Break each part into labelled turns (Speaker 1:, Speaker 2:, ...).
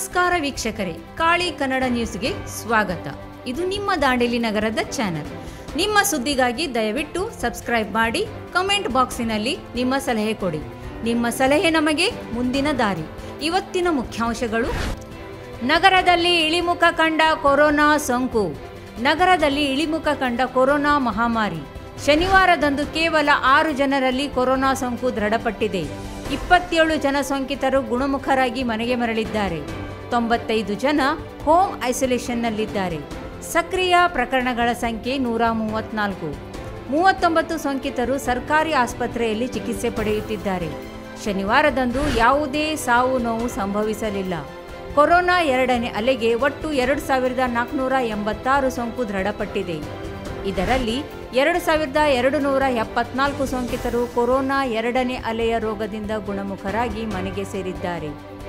Speaker 1: ನಮಸ್ಕಾರ ವೀಕ್ಷಕರೇ ಕಾಳಿ ಕನ್ನಡ ನ್ಯೂಸ್ಗೆ ಸ್ವಾಗತ ಇದು ನಿಮ್ಮ ದಾಂಡೇಲಿ ನಗರದ ಚಾನೆಲ್ ನಿಮ್ಮ ಸುದ್ದಿಗಾಗಿ ದಯವಿಟ್ಟು ಸಬ್ಸ್ಕ್ರೈಬ್ ಮಾಡಿ ಕಮೆಂಟ್ ಬಾಕ್ಸಿನಲ್ಲಿ ನಿಮ್ಮ ಸಲಹೆ ಕೊಡಿ ನಿಮ್ಮ ಸಲಹೆ ನಮಗೆ ಮುಂದಿನ ದಾರಿ ಇವತ್ತಿನ ಮುಖ್ಯಾಂಶಗಳು ನಗರದಲ್ಲಿ ಇಳಿಮುಖ ಕಂಡ ಕೊರೋನಾ ಸೋಂಕು ನಗರದಲ್ಲಿ ಇಳಿಮುಖ ಕಂಡ ಕೊರೋನಾ ಮಹಾಮಾರಿ ಶನಿವಾರದಂದು ಕೇವಲ ಆರು ಜನರಲ್ಲಿ ಕೊರೋನಾ ಸೋಂಕು ದೃಢಪಟ್ಟಿದೆ ಇಪ್ಪತ್ತೇಳು ಜನ ಸೋಂಕಿತರು ಗುಣಮುಖರಾಗಿ ಮನೆಗೆ ಮರಳಿದ್ದಾರೆ ತೊಂಬತ್ತೈದು ಜನ ಹೋಮ್ ಐಸೋಲೇಷನ್ನಲ್ಲಿದ್ದಾರೆ ಸಕ್ರಿಯ ಪ್ರಕರಣಗಳ ಸಂಖ್ಯೆ ನೂರ ಮೂವತ್ನಾಲ್ಕು ಮೂವತ್ತೊಂಬತ್ತು ಸೋಂಕಿತರು ಸರ್ಕಾರಿ ಆಸ್ಪತ್ರೆಯಲ್ಲಿ ಚಿಕಿತ್ಸೆ ಪಡೆಯುತ್ತಿದ್ದಾರೆ ಶನಿವಾರದಂದು ಯಾವುದೇ ಸಾವು ನೋವು ಸಂಭವಿಸಲಿಲ್ಲ ಕೊರೋನಾ ಎರಡನೇ ಅಲೆಗೆ ಒಟ್ಟು ಎರಡು ಸಾವಿರದ ನಾಲ್ಕುನೂರ ಎಂಬತ್ತಾರು ಸೋಂಕು ದೃಢಪಟ್ಟಿದೆ ಇದರಲ್ಲಿ ಎರಡು ಸಾವಿರದ ಎರಡು ನೂರ ಎಪ್ಪತ್ನಾಲ್ಕು ಸೋಂಕಿತರು ಕೊರೋನಾ ಎರಡನೇ ಅಲೆಯ ರೋಗದಿಂದ ಗುಣಮುಖರಾಗಿ ಮನೆಗೆ ಸೇರಿದ್ದಾರೆ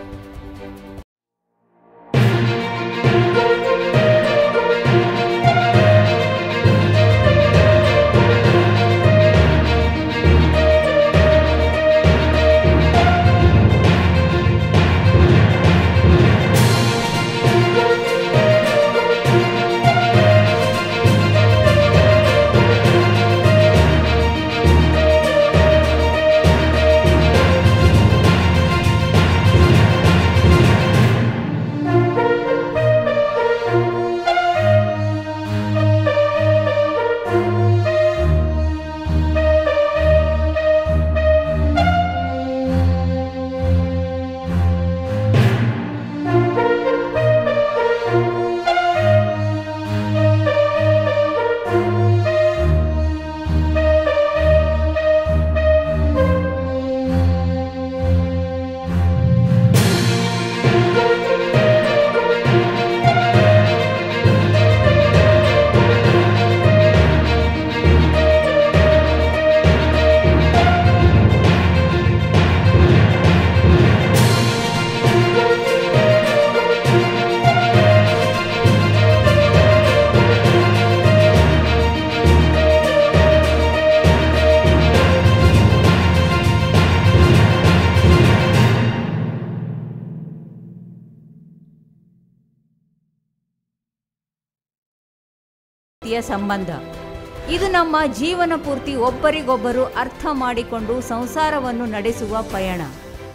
Speaker 1: ರೀತಿಯ ಸಂಬಂಧ ಇದು ನಮ್ಮ ಜೀವನ ಪೂರ್ತಿ ಒಬ್ಬರಿಗೊಬ್ಬರು ಅರ್ಥ ಮಾಡಿಕೊಂಡು ಸಂಸಾರವನ್ನು ನಡೆಸುವ ಪಯಣ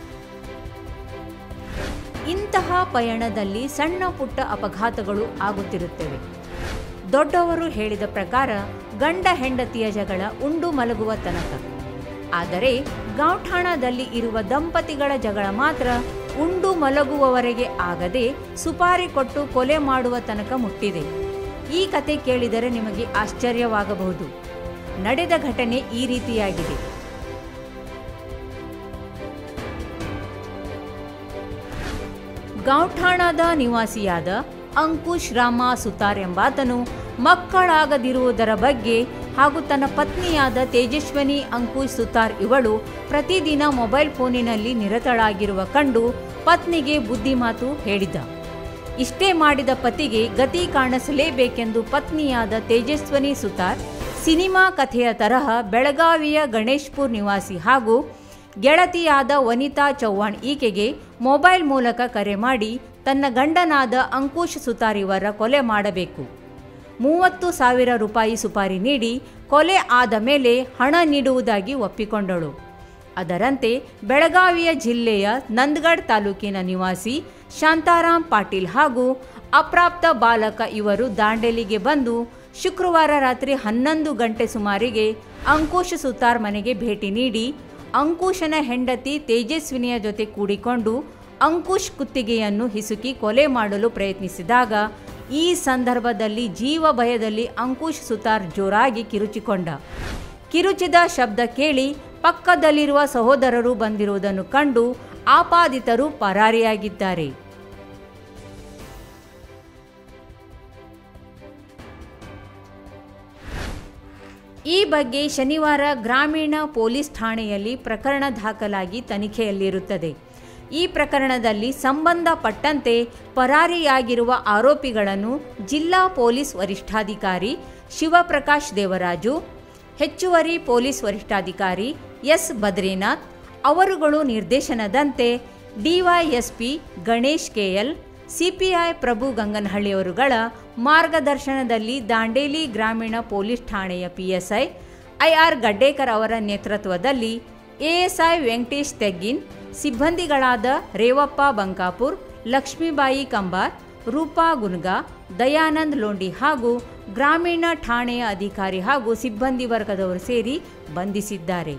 Speaker 1: ಇಂತಹ ಪಯಣದಲ್ಲಿ ಸಣ್ಣ ಪುಟ್ಟ ಅಪಘಾತಗಳು ಆಗುತ್ತಿರುತ್ತವೆ ದೊಡ್ಡವರು ಹೇಳಿದ ಪ್ರಕಾರ ಗಂಡ ಹೆಂಡತಿಯ ಜಗಳ ಉಂಡು ಮಲಗುವ ತನಕ ಆದರೆ ಗಾಂಠಾಣದಲ್ಲಿ ಇರುವ ದಂಪತಿಗಳ ಜಗಳ ಮಾತ್ರ ಉಂಡು ಮಲಗುವವರೆಗೆ ಆಗದೆ ಸುಪಾರಿ ಕೊಟ್ಟು ಕೊಲೆ ಮಾಡುವ ತನಕ ಮುಟ್ಟಿದೆ ಈ ಕತೆ ಕೇಳಿದರೆ ನಿಮಗೆ ಆಶ್ಚರ್ಯವಾಗಬಹುದು ನಡೆದ ಘಟನೆ ಈ ರೀತಿಯಾಗಿದೆ ಗೌಠಾಣದ ನಿವಾಸಿಯಾದ ಅಂಕುಶ್ ರಾಮ ಸುತಾರ್ ಎಂಬಾತನು ಮಕ್ಕಳಾಗದಿರುವುದರ ಬಗ್ಗೆ ಹಾಗೂ ತನ್ನ ಪತ್ನಿಯಾದ ತೇಜಸ್ವಿನಿ ಅಂಕುಶ್ ಸುತಾರ್ ಇವಳು ಪ್ರತಿದಿನ ಮೊಬೈಲ್ ಫೋನಿನಲ್ಲಿ ನಿರತಳಾಗಿರುವ ಕಂಡು ಪತ್ನಿಗೆ ಬುದ್ಧಿಮಾತು ಹೇಳಿದ ಇಷ್ಟೇ ಮಾಡಿದ ಪತಿಗೆ ಗತಿ ಕಾಣಿಸಲೇಬೇಕೆಂದು ಪತ್ನಿಯಾದ ತೇಜಸ್ವಿನಿ ಸುತಾರ್ ಸಿನಿಮಾ ಕಥೆಯ ತರಹ ಬೆಳಗಾವಿಯ ಗಣೇಶ್ಪುರ್ ನಿವಾಸಿ ಹಾಗೂ ಗೆಳತಿಯಾದ ವನಿತಾ ಚೌಹಾಣ್ ಈಕೆಗೆ ಮೊಬೈಲ್ ಮೂಲಕ ಕರೆ ಮಾಡಿ ತನ್ನ ಗಂಡನಾದ ಅಂಕುಶ್ ಸುತಾರ್ ಇವರ ಕೊಲೆ ಮಾಡಬೇಕು ಮೂವತ್ತು ಸಾವಿರ ರೂಪಾಯಿ ಸುಪಾರಿ ನೀಡಿ ಕೊಲೆ ಆದ ಮೇಲೆ ಹಣ ನೀಡುವುದಾಗಿ ಒಪ್ಪಿಕೊಂಡಳು ಅದರಂತೆ ಬೆಳಗಾವಿಯ ಜಿಲ್ಲೆಯ ನಂದಗಢ್ ತಾಲೂಕಿನ ನಿವಾಸಿ ಶಾಂತಾರಾಮ್ ಪಾಟೀಲ್ ಹಾಗೂ ಅಪ್ರಾಪ್ತ ಬಾಲಕ ಇವರು ದಾಂಡೇಲಿಗೆ ಬಂದು ಶುಕ್ರವಾರ ರಾತ್ರಿ ಹನ್ನೊಂದು ಗಂಟೆ ಸುಮಾರಿಗೆ ಅಂಕುಶ್ ಸುತಾರ್ ಮನೆಗೆ ಭೇಟಿ ನೀಡಿ ಅಂಕುಶನ ಹೆಂಡತಿ ತೇಜಸ್ವಿನಿಯ ಜೊತೆ ಕೂಡಿಕೊಂಡು ಅಂಕುಶ್ ಕುತ್ತಿಗೆಯನ್ನು ಹಿಸುಕಿ ಕೊಲೆ ಮಾಡಲು ಪ್ರಯತ್ನಿಸಿದಾಗ ಈ ಸಂದರ್ಭದಲ್ಲಿ ಜೀವ ಭಯದಲ್ಲಿ ಅಂಕುಶ್ ಸುತಾರ್ ಜೋರಾಗಿ ಕಿರುಚಿಕೊಂಡ ಕಿರುಚಿದ ಶಬ್ದ ಕೇಳಿ ಪಕ್ಕದಲ್ಲಿರುವ ಸಹೋದರರು ಬಂದಿರುವುದನ್ನು ಕಂಡು ಆಪಾದಿತರು ಪರಾರಿಯಾಗಿದ್ದಾರೆ ಈ ಬಗ್ಗೆ ಶನಿವಾರ ಗ್ರಾಮೀಣ ಪೊಲೀಸ್ ಠಾಣೆಯಲ್ಲಿ ಪ್ರಕರಣ ದಾಖಲಾಗಿ ತನಿಖೆಯಲ್ಲಿರುತ್ತದೆ ಈ ಪ್ರಕರಣದಲ್ಲಿ ಸಂಬಂಧಪಟ್ಟಂತೆ ಪರಾರಿಯಾಗಿರುವ ಆರೋಪಿಗಳನ್ನು ಜಿಲ್ಲಾ ಪೊಲೀಸ್ ವರಿಷ್ಠಾಧಿಕಾರಿ ಶಿವಪ್ರಕಾಶ್ ದೇವರಾಜು ಹೆಚ್ಚುವರಿ ಪೊಲೀಸ್ ವರಿಷ್ಠಾಧಿಕಾರಿ ಎಸ್ ಬದ್ರಿನಾಥ್ ಅವರುಗಳು ನಿರ್ದೇಶನದಂತೆ DYSP Ganesh KL CPI Prabhu ಗಂಗನಹಳ್ಳಿಯವರುಗಳ ಮಾರ್ಗದರ್ಶನದಲ್ಲಿ ದಾಂಡೇಲಿ ಗ್ರಾಮೀಣ ಪೊಲೀಸ್ ಠಾಣೆಯ ಪಿಎಸ್ಐ ಐಆರ್ ಗಡ್ಡೇಕರ್ ಅವರ ನೇತೃತ್ವದಲ್ಲಿ ಎಎಸ್ಐ ವೆಂಕಟೇಶ್ ತೆಗ್ಗಿನ್ ಸಿಬ್ಬಂದಿಗಳಾದ ರೇವಪ್ಪ ಬಂಕಾಪುರ್ ಲಕ್ಷ್ಮೀಬಾಯಿ ಕಂಬಾರ್ ರೂಪಾ ಗುನ್ಗಾ ದಯಾನಂದ್ ಲೋಂಡಿ ಹಾಗೂ ಗ್ರಾಮೀಣ ಠಾಣೆಯ ಅಧಿಕಾರಿ ಹಾಗೂ ಸಿಬ್ಬಂದಿ ವರ್ಗದವರು ಸೇರಿ ಬಂಧಿಸಿದ್ದಾರೆ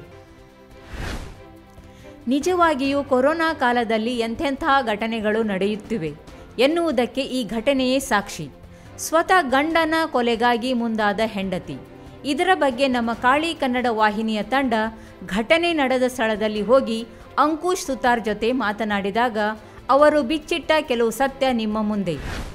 Speaker 1: ನಿಜವಾಗಿಯೂ ಕೊರೋನಾ ಕಾಲದಲ್ಲಿ ಎಂತೆಂತಹ ಘಟನೆಗಳು ನಡೆಯುತ್ತಿವೆ ಎನ್ನುವುದಕ್ಕೆ ಈ ಘಟನೆಯೇ ಸಾಕ್ಷಿ ಸ್ವತಃ ಗಂಡನ ಕೊಲೆಗಾಗಿ ಮುಂದಾದ ಹೆಂಡತಿ ಇದರ ಬಗ್ಗೆ ನಮ್ಮ ಕಾಳಿ ಕನ್ನಡ ವಾಹಿನಿಯ ತಂಡ ಘಟನೆ ನಡೆದ ಸ್ಥಳದಲ್ಲಿ ಹೋಗಿ ಅಂಕುಶ್ ಸುತಾರ್ ಜೊತೆ ಮಾತನಾಡಿದಾಗ ಅವರು ಬಿಚ್ಚಿಟ್ಟ ಕೆಲವು ಸತ್ಯ ನಿಮ್ಮ ಮುಂದೆ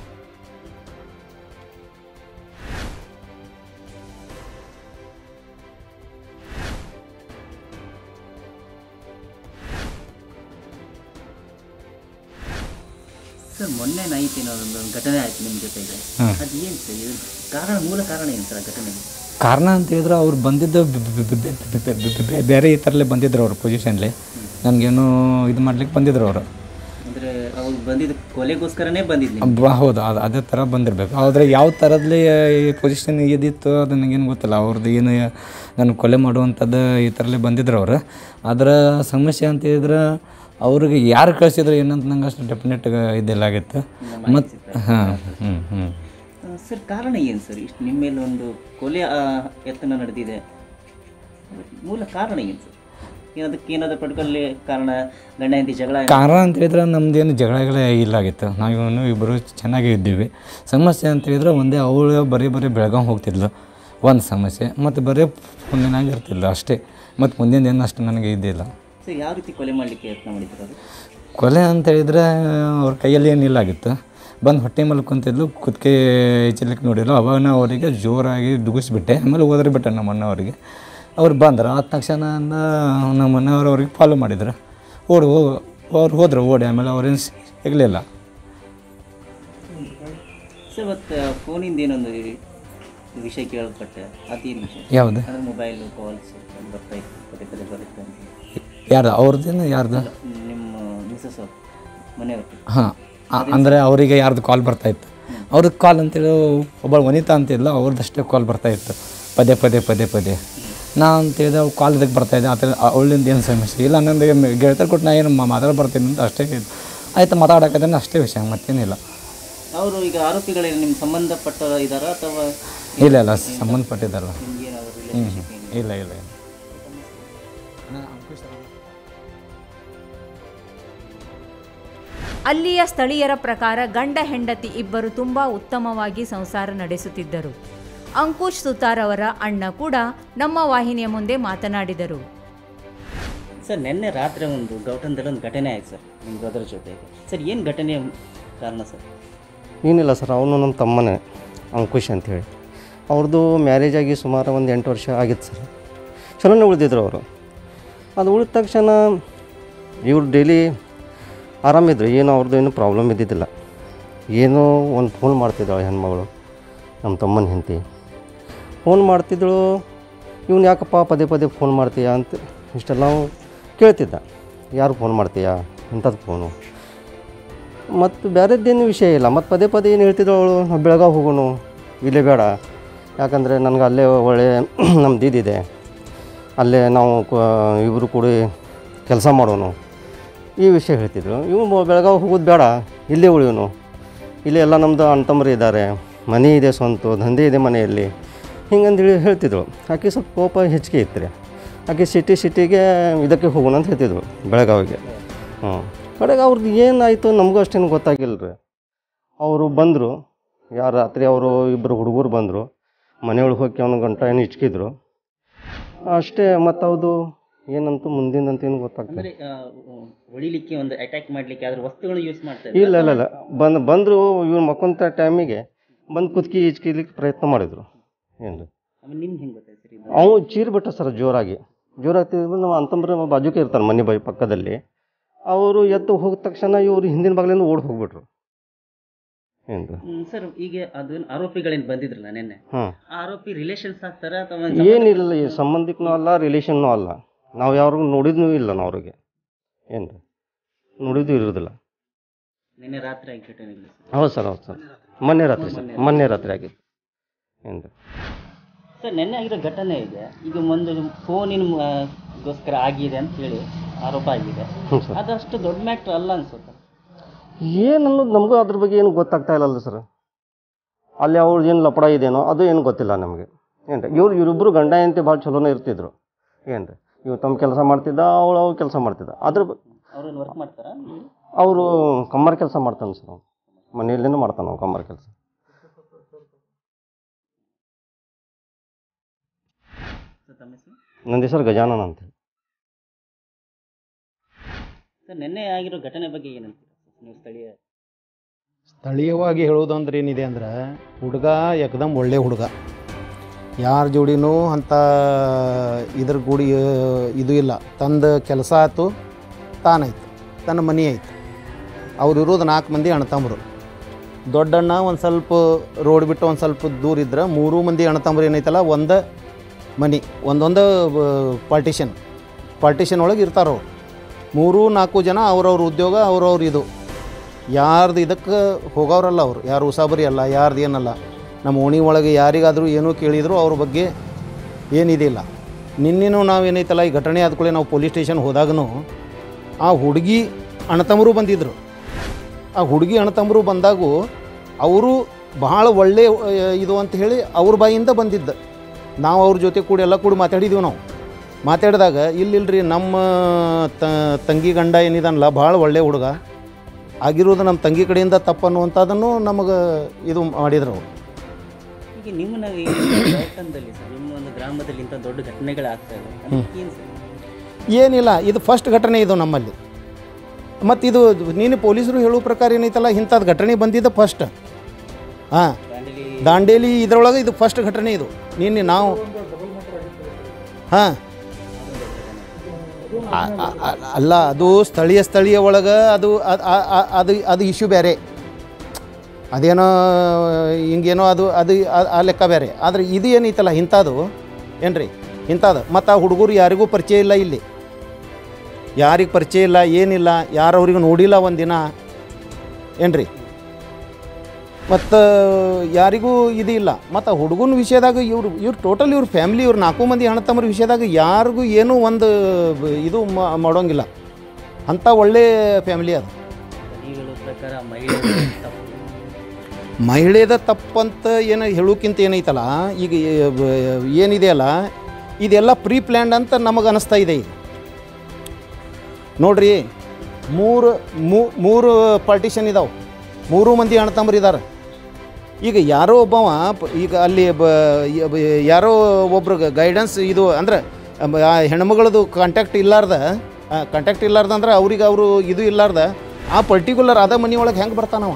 Speaker 2: ಸರ್ ಮೊನ್ನೆ ನೈಟ್ ಏನೋ ಒಂದು ಘಟನೆ ಆಯ್ತು ನಿಮ್ಮ ಜೊತೆಗೆ ಅದು ಏನು ಸರ್ ಇದು ಕಾರಣ ಮೂಲ ಕಾರಣ ಏನು ಸರ್ ಆ ಘಟನೆಗೆ
Speaker 3: ಕಾರಣ ಅಂತ ಹೇಳಿದ್ರೆ ಅವ್ರು ಬಂದಿದ್ದು ಬೆ- ಬೆ- ಬೆ- ಬೆ- ಬೆ- ಬೆ- ಬೆ- ಬೆ- ಬೇರೆ ಈ ಥರಲ್ಲೇ ಬಂದಿದ್ರು ಅವ್ರ ಪೊಸಿಷನ್ಲಿ ನನಗೇನು ಇದು ಮಾಡ್ಲಿಕ್ಕೆ ಬಂದಿದ್ರು ಅವರು
Speaker 2: ಅಂದರೆ ಅವ್ರು ಬಂದಿದ್ದು ಕೊಲೆಗೋಸ್ಕರನೇ ಬಂದಿದ್ದು ನೀವು
Speaker 3: ಹೌದು ಅದು ಅದೇ ಥರ ಬಂದಿರಬೇಕು ಆದರೆ ಯಾವ ಥರದಲ್ಲಿ ಈ ಪೊಸಿಷನ್ ಇದಿತ್ತು ಅದು ನನಗೇನು ಗೊತ್ತಿಲ್ಲ ಅವ್ರದ್ದು ಏನು ನಾನು ಕೊಲೆ ಮಾಡುವಂಥದ್ದು ಈ ಥರಲ್ಲೇ ಬಂದಿದ್ರು ಅವರು ಅದರ ಸಮಸ್ಯೆ ಅಂತ ಹೇಳಿದ್ರೆ ಅವ್ರಿಗೆ ಯಾರು ಕಳಿಸಿದ್ರು ಏನಂತ ನಂಗೆ ಅಷ್ಟು ಡೆಫಿನೆಟ್ ಇದೆಲ್ಲ ಆಗಿತ್ತು ಮತ್ತು ಹಾಂ ಹ್ಞೂ ಹ್ಞೂ
Speaker 2: ಆ, ಸರ್ ಕಾರಣ ಏನು ಸರ್ ಇಷ್ಟು ನಿಮ್ಮ ಮೇಲೆ ಒಂದು ಕೊಲೆ ಆ, ಯತ್ನ ನಡೆದಿದೆ ಮೂಲ ಕಾರಣ ಏನು ಸರ್ ಏನದಕ್ಕೆ ಏನಾದರೂ ಪರ್ಟಿಕ್ಯುಲರ್ಲಿ ಕಾರಣ ಗಂಡ ಹೆಂಡತಿ ಜಗಳ
Speaker 3: ಕಾರಣ ಅಂತ ಹೇಳಿದ್ರೆ ನಮ್ದೇನು ಜಗಳಗಳೇ ಇಲ್ಲ ಆಗಿತ್ತು ನಾವು ಇಬ್ಬರು ಚೆನ್ನಾಗೇ ಇದ್ದೀವಿ ಸಮಸ್ಯೆ ಅಂತ ಹೇಳಿದ್ರೆ ಒಂದೇ ಅವಳು ಬರೀ ಬರೀ ಬೆಳಗಾವಿ ಹೋಗ್ತಿದ್ಲು ಒಂದು ಸಮಸ್ಯೆ ಮತ್ತು ಬರೀ ಫೋನಿನಾಗ ಇರ್ತಿದ್ಲು ಅಷ್ಟೇ ಮತ್ತು ಮುಂದಿನ ಏನು ಅಷ್ಟು ನನಗೆ ಇದ್ದಿಲ್ಲ
Speaker 2: ಸರ್ ಯಾವ ರೀತಿ ಕೊಲೆ ಮಾಡಲಿಕ್ಕೆ ಯತ್ನ ಮಾಡಿದ್ರು ಅದು
Speaker 3: ಕೊಲೆ ಅಂತ ಹೇಳಿದ್ರೆ ಅವ್ರ ಕೈಯಲ್ಲಿ ಏನಿಲ್ಲ ಆಗಿತ್ತು ಬಂದು ಹೊಟ್ಟೆ ಮೇಲೆ ಕುಂತಿದ್ಲು ಕುತ್ತಿಗೆ ಚಿಲಿಕ್ಕೆ ನೋಡಿಲ್ಲ ಅವಾಗ ನಾವು ಅವರಿಗೆ ಜೋರಾಗಿ ದುಗಿಸ್ಬಿಟ್ಟೆ ಆಮೇಲೆ ಹೋದ್ರೆ ಬಿಟ್ಟೆ ನಮ್ಮ ಅಣ್ಣವರಿಗೆ ಅವ್ರು ಬಂದ್ರು ಆದ ತಕ್ಷಣ ನಮ್ಮ ಅಣ್ಣವ್ರು ಅವ್ರಿಗೆ ಫಾಲೋ ಮಾಡಿದ್ರು ಓಡಿ ಹೋಗಿ ಅವ್ರು ಹೋದ್ರು ಓಡಿ ಆಮೇಲೆ ಅವ್ರೇನು ಸಿಗಲಿಲ್ಲ
Speaker 2: ಸರ್ ಮತ್ತು ಫೋನಿಂದ ಏನೊಂದು ವಿಷಯ ಕೇಳಲ್ಪಟ್ಟೆ ಅದೇನು ವಿಷಯ
Speaker 3: ಯಾವುದು
Speaker 2: ಅಂದರೆ ಮೊಬೈಲು ಕಾಲ್ಸ್ ಬರ್ತಾ ಇತ್ತು ಪದೇ ಪದೇ ಬರುತ್ತೆ ಅಂತ
Speaker 3: ಯಾರ್ದು ಅವ್ರದ್ದೇನು ಯಾರ್ದು
Speaker 2: ನಿಮ್ಮ ಮಿಸಸ್ ಅವ್ರು ಮನೆಯವ್ರು
Speaker 3: ಹಾಂ ಅಂದರೆ ಅವರಿಗೆ ಯಾರ್ದು ಕಾಲ್ ಬರ್ತಾಯಿತ್ತು ಅವ್ರದ್ದು ಕಾಲ್ ಅಂತೇಳಿ ಒಬ್ಬಳು ವನಿತಾ ಅಂತಿಲ್ಲ ಅವ್ರದ್ದಷ್ಟೇ ಕಾಲ್ ಬರ್ತಾಯಿತ್ತು ಪದೇ ಪದೇ ಪದೇ ಪದೇ ನಾ ಅಂತೇಳಿದೆ ಅವ್ರು ಕಾಲ್ ಇದಕ್ಕೆ ಬರ್ತಾಯಿದ್ದೆ ಆ ಥರ ಅವಳಿಂದ ಏನು ಸಮಸ್ಯೆ ಇಲ್ಲ ನನಗೆ ಗೆಳತಿಯರು ಕೊಟ್ಟು ನಾ ಏನು ಮಾತಾಡಿ ಬರ್ತೀನಿ ಅಂತ ಅಷ್ಟೇ ಇದು ಆಯಿತು ಮಾತಾಡೋಕಂದ್ರೆ ಅಷ್ಟೇ ವಿಷಯ ಮತ್ತೇನಿಲ್ಲ
Speaker 2: ಅವರು ಈಗ ಆರೋಪಿಗಳೇನು ನಿಮ್ಮ ಸಂಬಂಧಪಟ್ಟ ಇದ್ದಾರಾ ಅಥವಾ
Speaker 3: ಇಲ್ಲ ಇಲ್ಲ ಸಂಬಂಧಪಟ್ಟಿದ್ದಲ್ಲ
Speaker 2: ನಿಮ್ಗೇನಾದ್ರು
Speaker 3: ಹ್ಞೂ
Speaker 2: ರಿಲೇಷನ್ಶಿಪ್
Speaker 3: ಇಲ್ಲ ಇಲ್ಲ ಇಲ್ಲ
Speaker 1: ಅಲ್ಲಿಯ ಸ್ಥಳೀಯರ ಪ್ರಕಾರ ಗಂಡ ಹೆಂಡತಿ ಇಬ್ಬರು ತುಂಬಾ ಉತ್ತಮವಾಗಿ ಸಂಸಾರ ನಡೆಸುತ್ತಿದ್ದರು ಅಂಕುಶ್ ಸುತಾರ್ ಅವರ ಅಣ್ಣ ಕೂಡ ನಮ್ಮ ವಾಹಿನಿಯ ಮುಂದೆ ಮಾತನಾಡಿದರು
Speaker 2: ಸರ್ ನಿನ್ನೆ ರಾತ್ರಿ ಒಂದು ಗೌಟನ್ದಲ್ಲಿ ಒಂದು ಘಟನೆ ಆಯ್ತು ಸರ್ ನಿಮ್ಮ ಬ್ರದರ್ ಜೊತೆಗೆ ಸರ್ ಏನು ಘಟನೆ ಕಾರಣ ಸರ್
Speaker 4: ಏನಿಲ್ಲ ಸರ್ ಅವನು ನಮ್ಮ ತಮ್ಮನೇ ಅಂಕುಶ್ ಅಂಥೇಳಿ ಅವ್ರದ್ದು ಮ್ಯಾರೇಜ್ ಆಗಿ ಸುಮಾರು ಒಂದು ಎಂಟು ವರ್ಷ ಆಗಿತ್ತು ಸರ್ ಚಲೋನೇ ಉಳಿದಿದ್ರು ಅವರು ಅದು ಉಳಿದ ತಕ್ಷಣ ಇವ್ರು ಡೈಲಿ ಆರಾಮಿದ್ರು ಏನು ಅವ್ರದ್ದು ಏನು ಪ್ರಾಬ್ಲಮ್ ಇದ್ದಿದ್ದಿಲ್ಲ ಏನೋ ಒಂದು ಫೋನ್ ಮಾಡ್ತಿದ್ದಾಳೆ ಹೆಣ್ಮಗಳು ನಮ್ಮ ತಮ್ಮನ ಹೆಂಡತಿ ಫೋನ್ ಮಾಡ್ತಿದ್ದಳು ಇವ್ನು ಯಾಕಪ್ಪ ಪದೇ ಪದೇ ಫೋನ್ ಮಾಡ್ತೀಯಾ ಅಂತ ಇಷ್ಟೆಲ್ಲ ಅವ್ನು ಕೇಳ್ತಿದ್ದ ಯಾರು ಫೋನ್ ಮಾಡ್ತೀಯಾ ಇಂಥದ್ದು ಫೋನು ಮತ್ತು ಬೇರೆದ್ದೇನು ವಿಷಯ ಇಲ್ಲ ಮತ್ತು ಪದೇ ಪದೇ ಏನು ಹೇಳ್ತಿದ್ದಳು ಅವಳು ನಾವು ಬೆಳಗಾವಿ ಹೋಗೋಣ ಇಲ್ಲೇ ಬೇಡ ಯಾಕಂದರೆ ನನಗೆ ಅಲ್ಲೇ ಒಳ್ಳೆ ನಮ್ಮ ದೀದಿದೆ ಅಲ್ಲೇ ನಾವು ಇಬ್ಬರು ಕೂಡಿ ಕೆಲಸ ಮಾಡೋನು ಈ ವಿಷಯ ಹೇಳ್ತಿದ್ರು ಇವು ಬೆಳಗಾವಿ ಹೋಗೋದು ಬೇಡ ಇಲ್ಲೇ ಉಳಿಯೋನು ಇಲ್ಲೇ ಎಲ್ಲ ನಮ್ಮದು ಅಣ್ತಮ್ಮರು ಇದ್ದಾರೆ ಮನೆ ಇದೆ ಸ್ವಂತ ದಂಧೆ ಇದೆ ಮನೆಯಲ್ಲಿ ಹಿಂಗಂದೇಳಿ ಹೇಳ್ತಿದ್ರು ಆಕೆ ಸ್ವಲ್ಪ ಕೋಪ ಹೆಚ್ಚಿಗೆ ಇತ್ತು ರೀ ಆಕೆ ಸಿಟಿ ಸಿಟಿಗೆ ಇದಕ್ಕೆ ಹೋಗೋಣ ಅಂತ ಹೇಳ್ತಿದ್ರು ಬೆಳಗಾವಿಗೆ ಹ್ಞೂ ಕಡೆಗೆ ಅವ್ರದ್ದು ಏನಾಯಿತು ನಮಗೂ ಅಷ್ಟೇನು ಗೊತ್ತಾಗಿಲ್ಲ ರೀ ಅವರು ಬಂದರು ಯಾರು ರಾತ್ರಿ ಅವರು ಇಬ್ಬರು ಹುಡುಗರು ಬಂದರು ಮನೆಯೊಳಗೆ ಹೋಗಿ ಅವನು ಗಂಟ ಏನು ಇಚ್ಕಿದ್ರು ಅಷ್ಟೇ ಮತ್ತು ಅದು ಏನಂತೂ ಮುಂದಿಂದಂತ ಏನು ಗೊತ್ತಾಗ್ತದೆ
Speaker 2: ಅಂದರೆ ಹೊಡಿಲಿಕ್ಕೆ ಒಂದು ಅಟ್ಯಾಕ್ ಮಾಡಲಿಕ್ಕೆ ಅದ್ರ ವಸ್ತುಗಳು ಯೂಸ್ ಮಾಡ್ತಾರೆ
Speaker 4: ಇಲ್ಲ ಇಲ್ಲ ಇಲ್ಲ ಬಂದು ಬಂದರು ಇವ್ರು ಮಕ್ಕೊಂತ ಟೈಮಿಗೆ ಬಂದು ಕುತ್ಕಿ ಈಜ್ಕಿಲಿಕ್ಕೆ ಪ್ರಯತ್ನ ಮಾಡಿದರು ಏನು ರೀ
Speaker 2: ಆಮೇಲೆ ನಿಮ್ಗೆ ಹೆಂಗೆ ಗೊತ್ತಾಯ್ತು ಸರ್ ಇದು
Speaker 4: ಅವು ಚೀರ್ ಬಿಟ್ಟ ಸರ್ ಜೋರಾಗಿ ಜೋರಾಗಿ ನಮ್ಮ ಅಂತಂಬ್ರ ಬಾಜುಕೆ ಇರ್ತಾರೆ ಮನೆ ಬೈ ಪಕ್ಕದಲ್ಲಿ ಅವರು ಎದ್ದು ಹೋಗಿದ ತಕ್ಷಣ ಇವರು ಹಿಂದಿನ ಬಾಗಿಲಿಂದ ಓಡಿ ಹೋಗ್ಬಿಟ್ರು ಏನು ರೀ
Speaker 2: ಹ್ಮ್, ಸರ್ ಈಗ ಅದು ಆರೋಪಿಗಳೇನು ಬಂದಿದ್ರಲ್ಲ ನಿನ್ನೆ
Speaker 4: ಹಾಂ
Speaker 2: ಆ ಆರೋಪಿ ರಿಲೇಷನ್ಸ್ ಆಗ್ತಾರ ಅಥವಾ
Speaker 4: ಏನಿಲ್ಲ ಈ ಸಂಬಂಧಿಕನೂ ಅಲ್ಲ ರಿಲೇಷನ್ನೂ ಅಲ್ಲ ನಾವು ಯಾರಿಗೂ ನೋಡಿದ್ನೂ ಇಲ್ಲ ನಾವು ಅವ್ರಿಗೆ ಏನು ರೀ ನೋಡಿದ್ದು ಇರೋದಿಲ್ಲ
Speaker 2: ನಿನ್ನೆ ರಾತ್ರಿ ಆಗಿ ಘಟನೆಗಳು ಸರ್
Speaker 4: ಹೌದು ಸರ್ ಹೌದು ಸರ್ ಮೊನ್ನೆ ರಾತ್ರಿ ಸರ್ ಮೊನ್ನೆ ರಾತ್ರಿ ಆಗಿತ್ತು ಏನು ರೀ
Speaker 2: ಸರ್ ನಿನ್ನೆ ಆಗಿರೋ ಘಟನೆ ಇದೆ ಈಗ ಒಂದು ಫೋನಿನ ಆ, ಗೋಸ್ಕರ ಆಗಿದೆ ಅಂತ ಹೇಳಿ ಆರೋಪ ಆಗಿದೆ
Speaker 4: ಹ್ಞೂ ಸರ್
Speaker 2: ಅದಷ್ಟು ದೊಡ್ಡ ಮ್ಯಾಟ್ರ್ ಅಲ್ಲ ಅನ್ಸುತ್ತೆ
Speaker 4: ಏನು ಅನ್ನೋದು ನಮಗೂ ಅದ್ರ ಬಗ್ಗೆ ಏನು ಗೊತ್ತಾಗ್ತಾ ಇಲ್ಲಲ್ಲ ಸರ್ ಅಲ್ಲಿ ಅವ್ರದ್ದು ಏನು ಲಪಡ ಇದೆಯೋ ಅದು ಏನು ಗೊತ್ತಿಲ್ಲ ನಮಗೆ ಏನು ರೀ ಇವ್ರು ಇವರಿಬ್ಬರು ಗಂಡ ಹೆಂಡತಿ ಭಾಳ ಚಲೋನೇ ಇರ್ತಿದ್ರು ಏನು ರೀ ಇವ್ ತಮ್ಮ ಕೆಲಸ ಮಾಡ್ತಿದ್ದ ಅವಳು ಅವ್ರು ಕೆಲಸ ಮಾಡ್ತಿದ್ದ ಅದ್ರ ಬ-
Speaker 2: ಅವ್ರೇನು ವರ್ಕ್ ಮಾಡ್ತಾರಾ
Speaker 4: ಅವರು ಕಮ್ಮರ್ ಕೆಲಸ ಮಾಡ್ತಾನೆ ಸರ್ ಅವ್ನು ಮನೆಯಲ್ಲೇನೂ ಮಾಡ್ತಾನೆ ಅವ್ನು ಕಮ್ಮರ್ ಕೆಲಸ
Speaker 2: ಸರ್ ತಮ್ಮ ಹೆಸರು
Speaker 4: ನನ್ನ ಹೆಸರು ಗಜಾನನ ಅಂತ ಹೇಳಿ
Speaker 2: ಸರ್ ನಿನ್ನೆ ಆಗಿರೋ ಘಟನೆ ಬಗ್ಗೆ ಏನಂತೀರಾ ಸರ್ ನೀವು ಸ್ಥಳೀಯ
Speaker 5: ಸ್ಥಳೀಯವಾಗಿ ಹೇಳೋದಂದ್ರೆ ಏನಿದೆ ಅಂದ್ರೆ ಹುಡುಗ ಏಕದಮ್ ಒಳ್ಳೆ ಹುಡುಗ ಯಾರ ಜೋಡಿನೂ ಅಂಥ ಇದ್ರ ಗೂಡಿ ಆ, ಇದು ಇಲ್ಲ ತಂದ ಕೆಲಸ ಆಯ್ತು ತಾನಾಯ್ತು ತನ್ನ ಮನೆ ಆಯ್ತು ಅವ್ರು ಇರೋದು ನಾಲ್ಕು ಮಂದಿ ಅಣ್ಣತಮ್ಮರು ದೊಡ್ಡಣ್ಣ ಒಂದು ಸ್ವಲ್ಪ ರೋಡ್ ಬಿಟ್ಟು ಒಂದು ಸ್ವಲ್ಪ ದೂರ ಇದ್ರೆ ಮೂರು ಮಂದಿ ಅಣ್ಣತಮ್ಮರು ಏನೈತಲ್ಲ ಒಂದು ಮನೆ ಒಂದೊಂದು ಪಾರ್ಟಿಷನ್ ಪಾರ್ಟಿಷನ್ ಒಳಗೆ ಇರ್ತಾರೆ ಅವ್ರು ಮೂರು ನಾಲ್ಕು ಜನ ಅವ್ರವ್ರ ಉದ್ಯೋಗ ಅವ್ರವ್ರ ಇದು ಯಾರ್ದು ಇದಕ್ಕೆ ಹೋಗೋರಲ್ಲ ಅವರು ಯಾರು ಉಸಾಬರಿ ಅಲ್ಲ ಯಾರ್ದು ಏನಲ್ಲ ನಮ್ಮ ಓಣಿ ಒಳಗೆ ಯಾರಿಗಾದರೂ ಏನೂ ಕೇಳಿದ್ರು ಅವ್ರ ಬಗ್ಗೆ ಏನಿದಿಲ್ಲ ನಿನ್ನೆನೂ ನಾವೇನೈತಲ್ಲ ಈ ಘಟನೆ ಆದ ಕೂಡಲೇ ನಾವು ಪೊಲೀಸ್ ಸ್ಟೇಷನ್ ಹೋದಾಗನೂ ಆ ಹುಡುಗಿ ಅಣ್ಣತಮ್ಮರು ಬಂದಿದ್ದರು ಆ ಹುಡುಗಿ ಅಣ್ಣತಮ್ಮರು ಬಂದಾಗೂ ಅವರು ಬಹಳ ಒಳ್ಳೆ ಆ, ಇದು ಅಂತ ಹೇಳಿ ಅವ್ರ ಬಾಯಿಂದ ಬಂದಿದ್ದ ನಾವು ಅವ್ರ ಜೊತೆ ಕೂಡ ಎಲ್ಲ ಕೂಡ ಮಾತಾಡಿದ್ದೀವಿ ನಾವು ಮಾತಾಡಿದಾಗ ಇಲ್ಲಿಲ್ರಿ ನಮ್ಮ ತ- ತಂಗಿ ಗಂಡ ಏನಿದಾನಲ್ಲ ಭಾಳ ಒಳ್ಳೆ ಹುಡುಗ ಆಗಿರೋದು ನಮ್ಮ ತಂಗಿ ಕಡೆಯಿಂದ ತಪ್ಪು ಅನ್ನುವಂಥದ್ದನ್ನು ನಮಗೆ ಇದು ಮಾಡಿದ್ರು ಅವರು
Speaker 2: ಈಗ ನಿಮ್ಮನ್ನ ಈ ದೇವಸ್ಥಾನದಲ್ಲಿ ಸರ್ ನಿಮ್ಮ ಒಂದು ಗ್ರಾಮದಲ್ಲಿ ಇಂಥ ದೊಡ್ಡ ಘಟನೆಗಳಾಗ್ತಾ ಇದೆ ಅದಕ್ಕೆ ಏನು ಸರ್
Speaker 5: ಏನಿಲ್ಲ ಇದು ಫಸ್ಟ್ ಘಟನೆ ಇದು ನಮ್ಮಲ್ಲಿ ಮತ್ತು ಇದು ನೀನು ಪೊಲೀಸರು ಹೇಳೋ ಪ್ರಕಾರ ಏನೈತಲ್ಲ ಇಂಥದ್ದು ಘಟನೆ ಬಂದಿದ್ದು ಫಸ್ಟ್ ಹಾಂ
Speaker 2: ದಾಂಡೇಲಿ
Speaker 5: ದಾಂಡೇಲಿ ಇದರೊಳಗೆ ಇದು ಫಸ್ಟ್ ಘಟನೆ ಇದು ನಿನ್ನೆ ನಾವು ಹಾಂ ಅಲ್ಲ ಅದು ಸ್ಥಳೀಯ ಸ್ಥಳೀಯ ಒಳಗೆ ಅದು ಅದ್- ಆ- ಆ- ಅದು ಅದು ಇಶ್ಯೂ ಬೇರೆ ಅದೇನೋ ಹಿಂಗೇನೋ ಅದು ಅದು ಆ- ಆ ಲೆಕ್ಕ ಬೇರೆ ಆದರೆ ಇದು ಏನೈತಲ್ಲ ಇಂಥದ್ದು ಏನ್ರಿ ಇಂಥದ್ದು ಮತ್ತು ಆ ಹುಡುಗರು ಯಾರಿಗೂ ಪರಿಚಯ ಇಲ್ಲ ಇಲ್ಲಿ ಯಾರಿಗೆ ಪರಿಚಯ ಇಲ್ಲ ಏನಿಲ್ಲ ಯಾರು ಅವ್ರಿಗೆ ನೋಡಿಲ್ಲ ಒಂದಿನ ಏನ್ರಿ ಮತ್ತು ಯಾರಿಗೂ ಇದು ಇಲ್ಲ ಮತ್ತು ಹುಡುಗನ ವಿಷಯದಾಗ ಇವ್ರು ಇವ್ರು ಟೋಟಲ್ ಇವ್ರ ಫ್ಯಾಮಿಲಿ ಇವ್ರು ನಾಲ್ಕು ಮಂದಿ ಅಣ್ಣ ತಮ್ಮರ ವಿಷಯದಾಗ ಯಾರಿಗೂ ಏನೂ ಒಂದು ಬ- ಇದು ಮಾ- ಮಾಡೋಂಗಿಲ್ಲ ಅಂಥ ಒಳ್ಳೆ ಫ್ಯಾಮಿಲಿ ಅದು
Speaker 2: ನೀವು ಹೇಳೋ ಪ್ರಕಾರ ಮಹಿಳೆಯರು ತಪ್ಪು
Speaker 5: ಮಹಿಳೆದ ತಪ್ಪಂತ ಏನು ಹೇಳೋಕ್ಕಿಂತ ಏನೈತಲ್ಲ ಈಗ ಏ- ಬ- ಏನಿದೆಯಲ್ಲ ಇದೆಲ್ಲ ಪ್ರೀ ಪ್ಲ್ಯಾಂಡ್ ಅಂತ ನಮಗೆ ಅನಿಸ್ತಾ ಇದೆ ಈಗ ನೋಡ್ರಿ ಮೂರು ಮೂ- ಮೂರು ಪಾರ್ಟಿಷನ್ ಇದಾವೆ ಮೂರು ಮಂದಿ ಅಣ್ಣತಮ್ಮರು ಇದ್ದಾರೆ ಈಗ ಯಾರೋ ಒಬ್ಬವ ಪ- ಈಗ ಅಲ್ಲಿ ಬ ಯ- ಬ- ಯಾರೋ ಒಬ್ರು ಗೈಡೆನ್ಸ್ ಇದು ಅಂದ್ರೆ ಅಮ್- ಆ ಹೆಣ್ಮಗಳದು ಕಾಂಟ್ಯಾಕ್ಟ್ ಇಲ್ಲಾರ್ದ ಕಾಂಟ್ಯಾಕ್ಟ್ ಇಲ್ಲಾರ್ದ ಅಂದ್ರೆ ಅವ್ರಿಗೆ ಅವರು ಇದು ಇಲ್ಲಾರ್ದ ಆ ಪರ್ಟಿಕ್ಯುಲರ್ ಅದ ಮನೆ ಒಳಗೆ ಹೆಂಗೆ ಬರ್ತಾನವ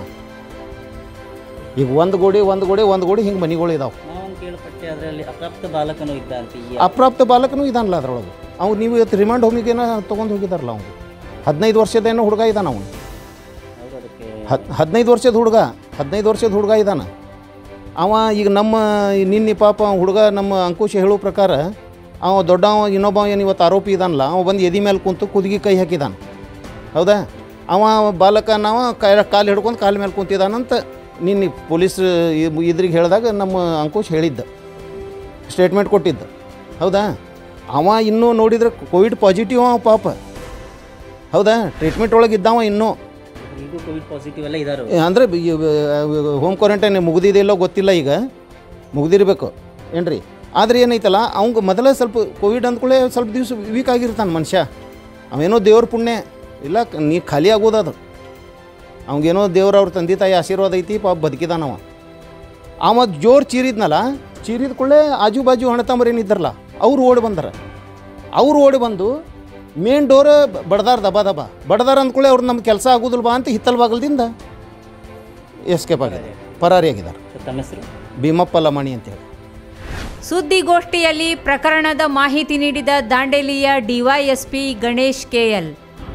Speaker 5: ಈಗ ಒಂದು ಗೋಡಿ ಒಂದು ಗೋಡಿ ಒಂದು ಗೋಡಿ ಹಿಂಗೆ ಮನೆಗಳು ಇದಾವೆ
Speaker 2: ನಾವು ಕೇಳ್ಪಟ್ಟೆ ಅದರಲ್ಲಿ ಅಪ್ರಾಪ್ತ ಬಾಲಕನೂ ಇದ್ದ ಅಂತ ಈ
Speaker 5: ಅಪ್ರಾಪ್ತ ಬಾಲಕನೂ ಇದಾನಲ್ಲ ಅದ್ರೊಳಗೆ ಅವ್ನು ನೀವು ಇವತ್ತು ರಿಮಾಂಡ್ ಹೋಮಿಗೇನೋ ತೊಗೊಂಡು ಹೋಗಿದಾರಲ್ಲ ಅವ್ನು ಹದಿನೈದು ವರ್ಷದೇನೋ ಹುಡುಗ ಇದ್ದಾನ ಅವನು
Speaker 2: ಅವರು ಅದಕ್ಕೆ
Speaker 5: ಹದ್ ಹದಿನೈದು ವರ್ಷದ ಹುಡುಗ ಹದಿನೈದು ವರ್ಷದ ಹುಡುಗ ಇದ್ದಾನ ಅವ ಈಗ ನಮ್ಮ ನಿನ್ನೆ ಪಾಪ ಅವ ಹುಡುಗ ನಮ್ಮ ಅಂಕುಶ ಹೇಳೋ ಪ್ರಕಾರ ಅವ ದೊಡ್ಡವ ಇನ್ನೊಬ್ಬ ಏನು ಇವತ್ತು ಆರೋಪಿ ಇದಾನಲ್ಲ ಅವ ಬಂದು ಎದಿ ಮೇಲೆ ಕುಂತು ಕುದಿಗೆ ಕೈ ಹಾಕಿದಾನ ಹೌದಾ ಅವ ಬಾಲಕ ನಾವು ಕೈ ಕಾಲು ಹಿಡ್ಕೊಂಡು ಕಾಲು ಮೇಲೆ ಕುಂತಿದ್ದಾನಂತ ನಿನ್ನೆ ಪೊಲೀಸ್ ಇದ್ರಿಗೆ ಹೇಳಿದಾಗ ನಮ್ಮ ಅಂಕುಶ್ ಹೇಳಿದ್ದ ಸ್ಟೇಟ್ಮೆಂಟ್ ಕೊಟ್ಟಿದ್ದ ಹೌದಾ ಅವ ಇನ್ನೂ ನೋಡಿದ್ರೆ ಕೋವಿಡ್ ಪಾಸಿಟಿವ್ ಅವ ಪಾಪ ಹೌದಾ ಟ್ರೀಟ್ಮೆಂಟ್ ಒಳಗೆ ಇದ್ದಾವ ಇನ್ನೂ
Speaker 2: ಇದು ಕೋವಿಡ್ ಪಾಸಿಟಿವ್ ಎಲ್ಲ ಇದಾರೆ
Speaker 5: ಅಂದರೆ ಹೋಮ್ ಕ್ವಾರಂಟೈನ್ ಮುಗಿದಿದೆಯಲ್ಲೋ ಗೊತ್ತಿಲ್ಲ ಈಗ ಮುಗ್ದಿರ್ಬೇಕು ಏನ್ರಿ ಆದರೆ ಏನೈತಲ್ಲ ಅವಂಗೆ ಮೊದಲೇ ಸ್ವಲ್ಪ ಕೋವಿಡ್ ಅಂದ್ಕೊಳ್ಳೆ ಸ್ವಲ್ಪ ದಿವಸ ವೀಕ್ ಆಗಿರ್ತಾನೆ ಮನುಷ್ಯ ಅವೇನೋ ದೇವ್ರ ಪುಣ್ಯ ಇಲ್ಲ ಕ- ನೀ ಖಾಲಿ ಆಗೋದು ಅದು ಅವಂಗೇನೋ ದೇವ್ರ ಅವ್ರ ತಂದೆ ತಾಯಿ ಆಶೀರ್ವಾದ ಐತಿ ಪಾಪ ಬದುಕಿದಾನವ ಅವ ಜೋರು ಚೀರಿದ್ನಲ್ಲ ಚೀರಿದ ಕೂಡಲೇ ಆಜು ಬಾಜು ಅಣ್ಣತಮ್ಮರು ಏನಿದ್ದಾರಲ್ಲ ಅವ್ರು ಓಡಿ ಬಂದಾರ ಅವ್ರು ಓಡಿ ಬಂದು ಮೇನ್ ಡೋರ್ ಬಡ್ದಾರ ದಬ ದಬ ಬಡ್ದಾರ ಅಂದ್ಕೊಳ್ಳೆ ಅವ್ರು ನಮ್ಮ ಕೆಲಸ ಆಗೋದಿಲ್ವಾ ಅಂತ ಹಿತ್ತಲ ಬಾಗಲದಿಂದ ಎಸ್ಕೇಪ್ ಆಗಿದೆ ಪರಾರಿ ಆಗಿದ್ದಾರೆ
Speaker 2: ತಮ್ಮ ಹೆಸರು
Speaker 5: ಭೀಮಪ್ಪ ಲಮಾಣಿ ಅಂತೇಳಿ
Speaker 1: ಸುದ್ದಿಗೋಷ್ಠಿಯಲ್ಲಿ ಪ್ರಕರಣದ ಮಾಹಿತಿ ನೀಡಿದ ದಾಂಡೇಲಿಯ ಡಿವೈಎಸ್ಪಿ ಗಣೇಶ್ ಕೆಎಲ್